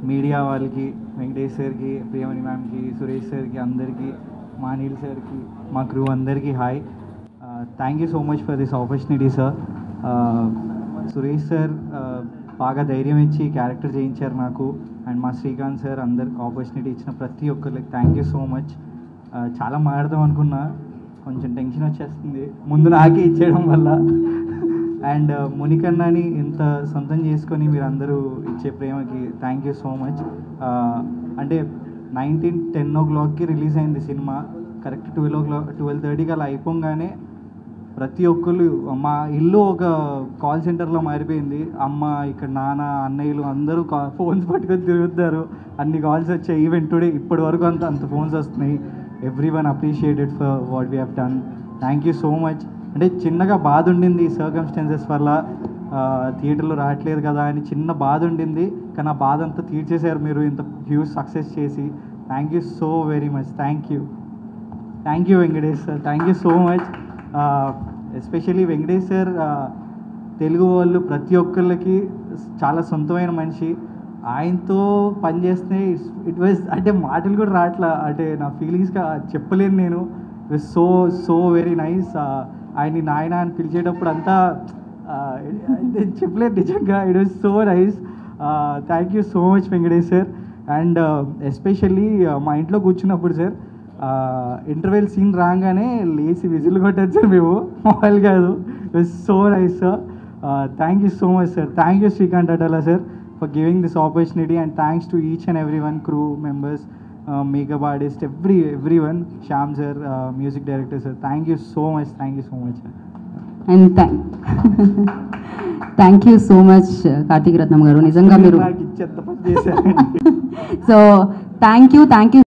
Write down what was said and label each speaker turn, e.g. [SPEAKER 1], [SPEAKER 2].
[SPEAKER 1] media వాళ్ళకి వెంకటేష్ సార్కి ప్రియమణి మ్యామ్కి సురేష్ సార్కి అందరికీ మా అనిల్ సార్కి మా క్రూ అందరికీ hi thank you so much for this opportunity sir Suresh sir బాగా ధైర్యం ఇచ్చి క్యారెక్టర్ చేయించారు నాకు అండ్ మా శ్రీకాంత్ సార్ అందరికి ఆపర్చునిటీ ఇచ్చిన ప్రతి ఒక్కరికి థ్యాంక్ యూ సో మచ్ చాలా మాట్లాడదాం అనుకున్నా కొంచెం టెన్షన్ వచ్చేస్తుంది ముందు నాకే ఇచ్చేయడం వల్ల అండ్ మునికన్నాని ఇంత సొంతం చేసుకొని మీరు అందరూ ఇచ్చే ప్రేమకి థ్యాంక్ యూ సో మచ్ అంటే నైన్టీన్ టెన్ ఓ క్లాక్కి రిలీజ్ అయింది cinema correct twelve o'clock twelve థర్టీకి అలా అయిపోగానే ప్రతి ఒక్కరు మా ఇల్లు ఒక కాల్ సెంటర్లో మారిపోయింది అమ్మ ఇక్కడ నాన్న అన్నయ్యలు అందరూ కా ఫోన్స్ పట్టుకొని తిరుగుతారు అన్ని కాల్స్ వచ్చాయి ఈవెన్ టుడే ఇప్పటి వరకు అంత అంత ఫోన్స్ వస్తున్నాయి everyone appreciated for what we have done thank you so much అంటే చిన్నగా బాధ ఉండింది సర్కమ్స్టాన్సెస్ వల్ల థియేటర్లో రావట్లేదు కదా అని చిన్న బాధ ఉండింది కానీ ఆ బాధ అంతా తీర్చేశారు మీరు ఇంత హ్యూజ్ సక్సెస్ చేసి thank you so very much thank you thank you Venkatesh sir thank you so much especially Venkatesh sir Telugu వాళ్ళు ప్రతి ఒక్కళ్ళకి చాలా సొంతమైన మనిషి ఆయనతో పనిచేస్తే ఇట్ వాజ్ అంటే మాటలు కూడా రావట్లా అంటే నా ఫీలింగ్స్గా చెప్పలేను నేను it was so so very nice ఆయన్ని నాయన అని పిలిచేటప్పుడు అంతా చెప్పలేదు నిజంగా it was so nice thank you so much Venkatesh sir and especially మా ఇంట్లో కూర్చున్నప్పుడు సార్ ఇంటర్వెల్ సీన్ రాగానే లేచి విజిల్ కొట్టారు సార్ మేము మొబైల్ కాదు so nice sir thank you so much sir thank you Srikanth Atala sir for giving this opportunity and thanks to each and everyone crew members makeup artist every everyone Shyam sir music director sir thank you so much thank you so much sir
[SPEAKER 2] and thank thank you so much Karthik Ratnam garu నిజంగా మీరు
[SPEAKER 1] నాకు ఇచ్చేంత పని చేశారండి
[SPEAKER 2] so thank you thank you